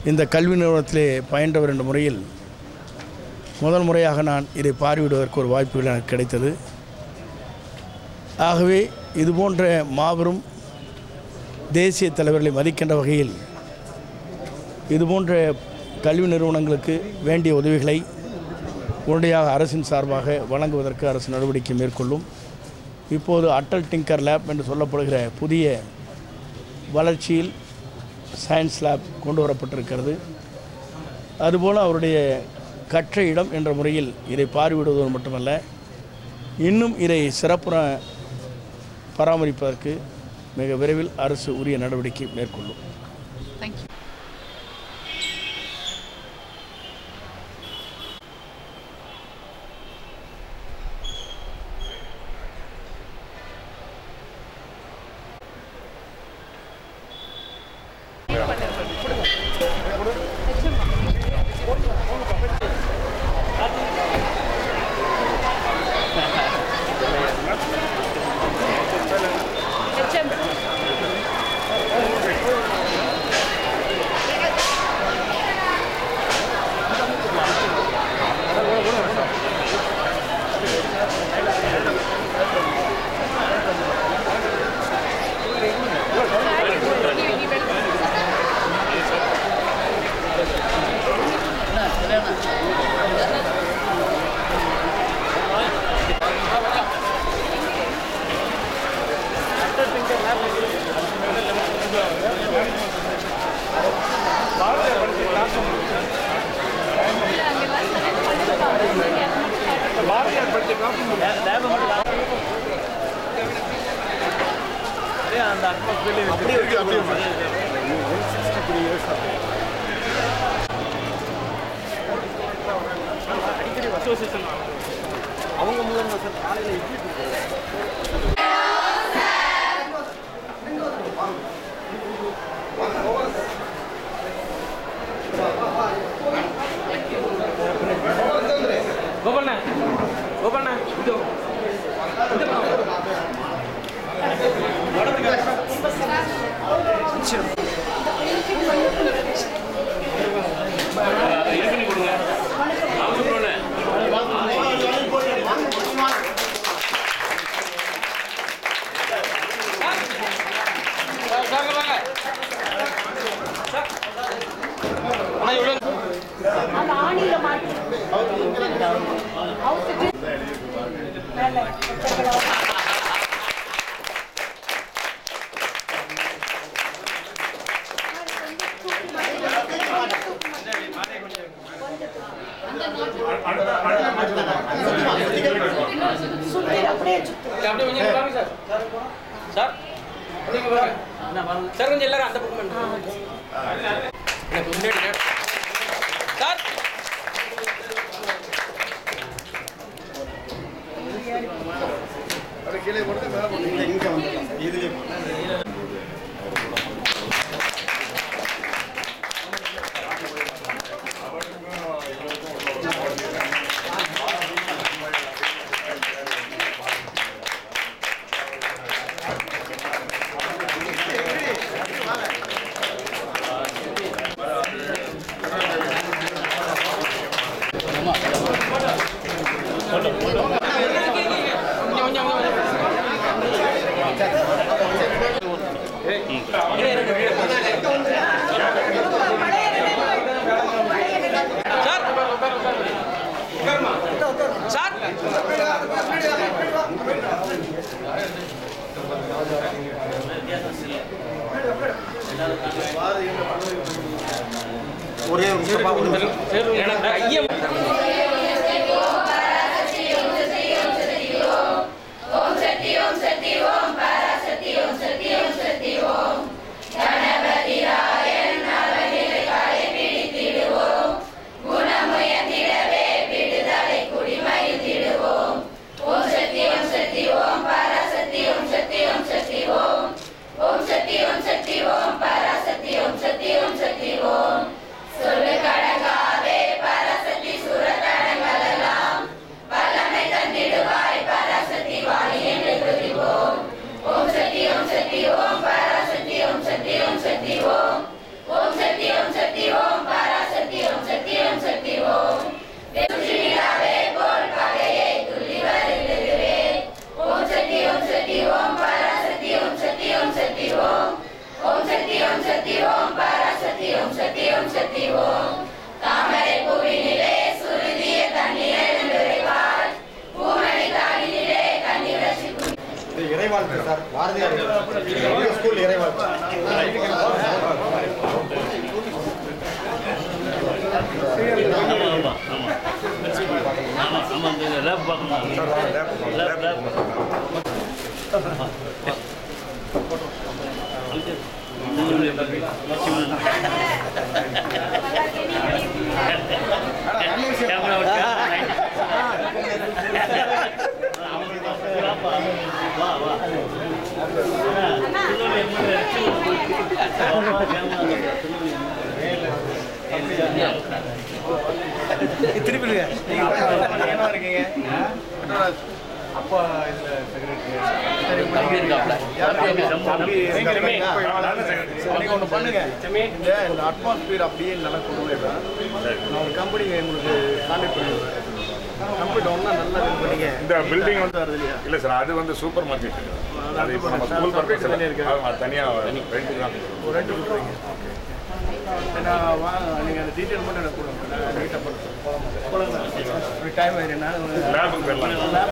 இந்த கல்வி நிறுவனத்திலே பயின்றவர் என்ற முறையில் முதல் முறையாக நான் இதை பார்வையிடுவதற்கு ஒரு வாய்ப்புகள் எனக்கு கிடைத்தது ஆகவே இதுபோன்ற மாபெரும் தேசிய தலைவர்களை மதிக்கின்ற வகையில் இதுபோன்ற கல்வி நிறுவனங்களுக்கு வேண்டிய உதவிகளை உடனடியாக அரசின் சார்பாக வழங்குவதற்கு அரசு நடவடிக்கை மேற்கொள்ளும் இப்போது அட்டல் டிங்கர் லேப் என்று சொல்லப்படுகிற புதிய வளர்ச்சியில் சயின்ஸ் லேப் கொண்டு வரப்பட்டிருக்கிறது அதுபோல் அவருடைய கற்ற இடம் என்ற முறையில் இதை பார்வையிடுவதோடு மட்டுமல்ல இன்னும் இதை சிறப்புற பராமரிப்பதற்கு மிக விரைவில் அரசு உரிய நடவடிக்கை மேற்கொள்ளும் தேங்க்யூ ಗೋಪಣ್ಣ ಗೋಪಣ್ಣ ಇದು அந்த ஆணியில மாட்டி அவுத்துட்டு மேல சுத்தி அப்படியே சுத்தி அப்படியே கொஞ்சம் இங்க வாங்க சார் சார் கொஞ்சம் இங்க வாங்க சார் கொஞ்சம் எல்லாரும் அந்த பக்கம் பண்ணுங்க. எனக்கு முன்னாடி நேரம். சார் கொஞ்சம் கொஞ்சம் கொஞ்சம் சார் சார் ஒரே ஒரு நிமிஷம் பாப்பா, ஒரு நிமிஷம். எனக்கு ஐயம் சொல்லு கடங்காவே பரசக்தி சுரதட இது இறைவாழ்த்து சார் பாரதியார் எங்க ஸ்கூல் இறைவாழ்த்து அப்பா இதுல நீங்க ஒன்று பண்ணுங்க இந்த இந்த அட்மாஸ்பியர் அப்படியே நல்லா கொண்டு போயிடுறேன் நான் ஒரு கம்பெனி உங்களுக்கு கான்டாக்ட் பண்ணிடுறேன் கம்பெனி ஒன்றா நல்லா இது பண்ணீங்க இந்த பில்டிங் வந்து வருது இல்லையா இல்ல சார் அது வந்து சூப்பர் மார்க்கெட் அது இப்போ நம்ம ஸ்கூல் separate தனியா இருக்கு. பர்பஸ் தனியாக ரெண்ட் தான் ஒரு ரெண்டு கொடுக்குறீங்க நான் வா நீங்கள் அந்த டீட்டெயில் மட்டும் எனக்கு கொடுங்க நான் நீட்டாக பண்ணுறேன் டைம் ஆயிடுனா லேபுக்கு போயிடலாம்